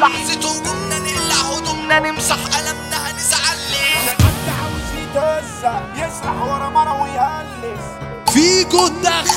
لحظة هجومنا نقلع هدومنا نمسح قلمنا هنزعل ليه حد عاوز يتهزق يسرح ورا مرة ويهلس فيجو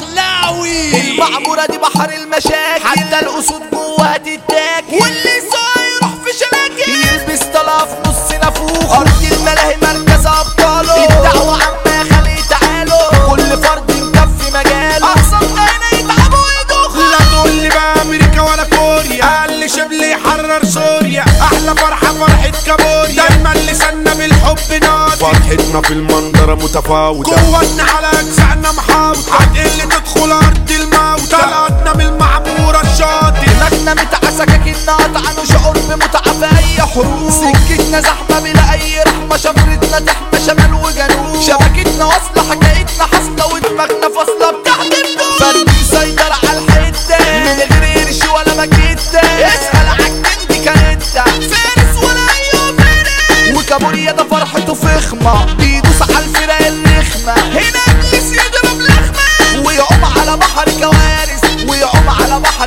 الدخلاوي المعمورة دي بحر المشاكل حتى الأسود جوه هتتاكل واللي ساعة يروح في شباكل يلبس طلع في نص نافوخ أرض الملاهي مركز أبطاله الدعوة عما خلي تعالوا كل فرد مكفي مجاله أقصى هنا يتعبوا ويدوخوا لا تقول لي بقى امريكا ولا كوريا قال لي شبلي يحرر سوريا احلى فرحه فرحه كابوريا دايما لساننا بالحب ناضي فرحتنا في المنظره متفاوته قوتنا على اجزائنا محاوطه هتقل تدخل ارض الموت طلعتنا من المعموره الشاطئ دماغنا متعسى كأننا قطعنا شعور بمتعة في أي حروب سكتنا زحمة بلا أي رحمة شفرتنا تحمى شمال وجنوب شبكتنا واصلة حكايتنا حاصلة ودماغنا فاصلة بتحت فرد مسيطر على الحتة من غير قرش ولا مكتة اسأل عالجندي كارتة فارس ولا أيوه فارس وكابوريا ده فرحته فخمة بيدوس على الفرق الرخمة هنا إبليس يضرب لخمة ويقوم على بحر كوارث ويقوم على بحر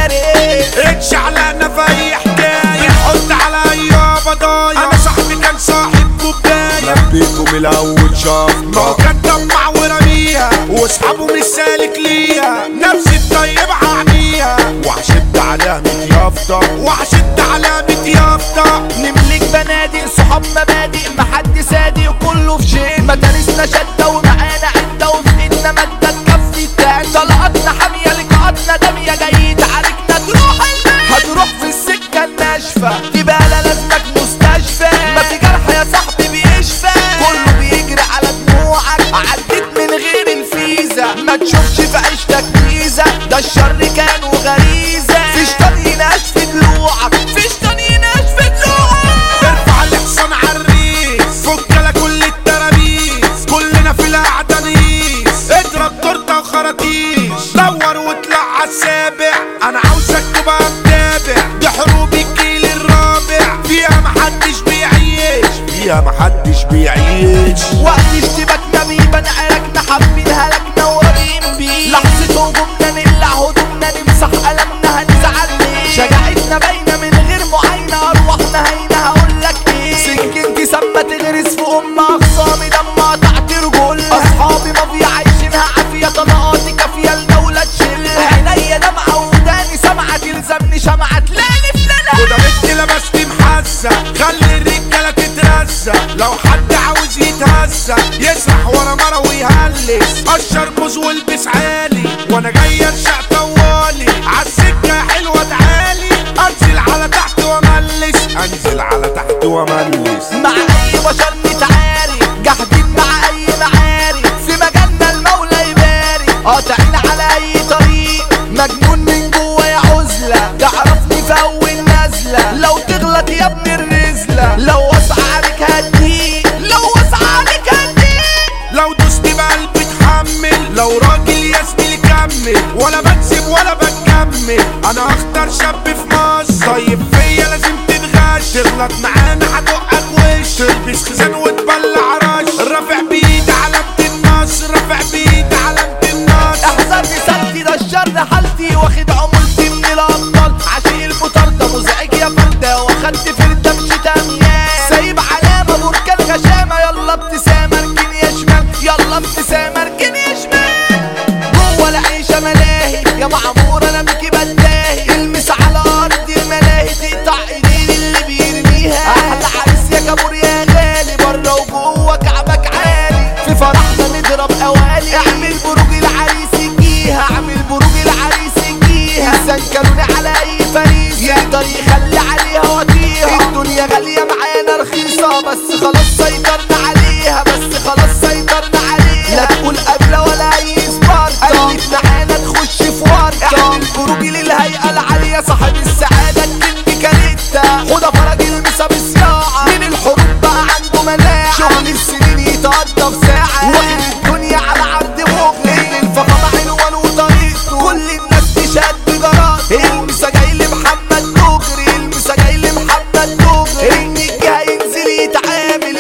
كوارث اتشعلقنا في اي حكايه نحط على اي بضايا انا صاحبي كان صاحب كوبايه ربيته من الاول شاف ما هو كان دمع ورميها واصحابه مش سالك ليها نفس الطيب عميها وعشد علامة يافطة وعشد علامة يافطة نملك بنادق صحاب مبادئ محد صادق كله في شيء مدارسنا شدة ومعانا عدة وفي ايدنا مادة تكفي التاني طلقاتنا حامية لقاءاتنا دامية جاي تعاركنا تروح المال هتروح في السكة الناشفة تبقى لا لازمك مستشفى ما في جرح يا صاحبي بيشفى كله بيجري على دموعك عديت من غير الفيزا ما تشوفش في عيشتك ميزة ده الشر كان وغريزة فيش طريق يناش في دلوعك فيش طريق يناش في دلوعك ارفع الحصان عالريس فك لك كل الترابيز كلنا في القعدة نقيس اضرب تورته وخراطيش دور واطلع عالسابع انا عاوزك تبقى متابع دي حروب الجيل الرابع فيها محدش بيعيش فيها محدش بيعيش وقت اشتباكنا بيبان عركنا حابين هلكنا وراضيين بيه لحظة هجومنا نقلع هدومنا نمسح قلمنا هنزعل ليه شجاعتنا باينة من غير معاينة أرواحنا هاينة هقولك ايه سكنتي سما تغرس في أم أخصامي دم قطعت رجولها أصحابي ما في عايشينها عافية طلقاتي كافية الدولة تشيلها عينيا دمعة وداني سمعة تلزمني شمعة تلاقي فلانة وده بنت لبستي محزة خلي الرجالة تترزق لو حد عاوز يتهزق يسرح ورا مرة ويهلس قشر بوز والبس عالي وانا جاي ارشق طوالي عالسكة حلوة تعالي انزل على تحت واملس انزل على تحت واملس مع اي بشر نتعاري جاهدين مع اي معاري في مجالنا المولى يبارك قاطعين على اي طريق مجنون من جوا يا عزلة تعرفني في اول نزلة لو تغلط يا ابن الرزلة لو وسع عليك هديك لو وسع عليك هديك لو دوست بقلبي اتحمل لو راجل يا زميلي كمل ولا بكذب ولا بكمل انا هختار شاب في مصر طيب فيا لازم تتغش تغلط معانا هدقك وش تلبس خزان وتبلع رش رافع بايد علامة النصر رافع بايد علامة النصر احذرني سالتي ده الشر حالتي واخد عمولتي من الابطال عشيق المطاردة مزعج يا فردة واخدت فردة مشيت اميال سايب علامة بركان غشامة يلا ابتسامة اركن يا شمال يلا ابتسامة اركن يا شمال جوه العيشة ملاهي يا معمور انا بيكي بتلاهي المس على ارض الملاهي تقطع ايدين اللي بيرميها احلى عريس يا كابور يا غالي بره وجوه كعبك عالي في فرحنا نضرب قوالي اعمل بروج العريس يجيها اعمل بروج العريس يجيها انسان كانوني على اي فريسة يقدر يخلي عليها وطيها الدنيا غالية معانا رخيصة بس خلاص سيطرنا عليها بس خلاص سيطرنا عليها لا تقول قبلة ولا اي سبارتا قلت معانا تخش في ورطة اعمل بروج للهيئة العالية صاحب السعادة الكينج كاريتا خدها فرج المسا بصياعة من الحروب بقى عنده مناعة شغل السنين يتقضى في ساعة واخد الدنيا على عرض مغني الفخامة عنوان وطريقته كل الناس تشهد بجراته المسا جاي لمحمد دغري المسا جاي لمحمد دغري النجي هينزل يتعامل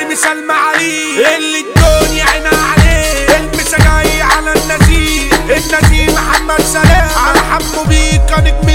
المثال معاليه اللي الدنيا عينها عليه المسا جاي على النزيه النزيه محمد سلام على حمو بيكا نجم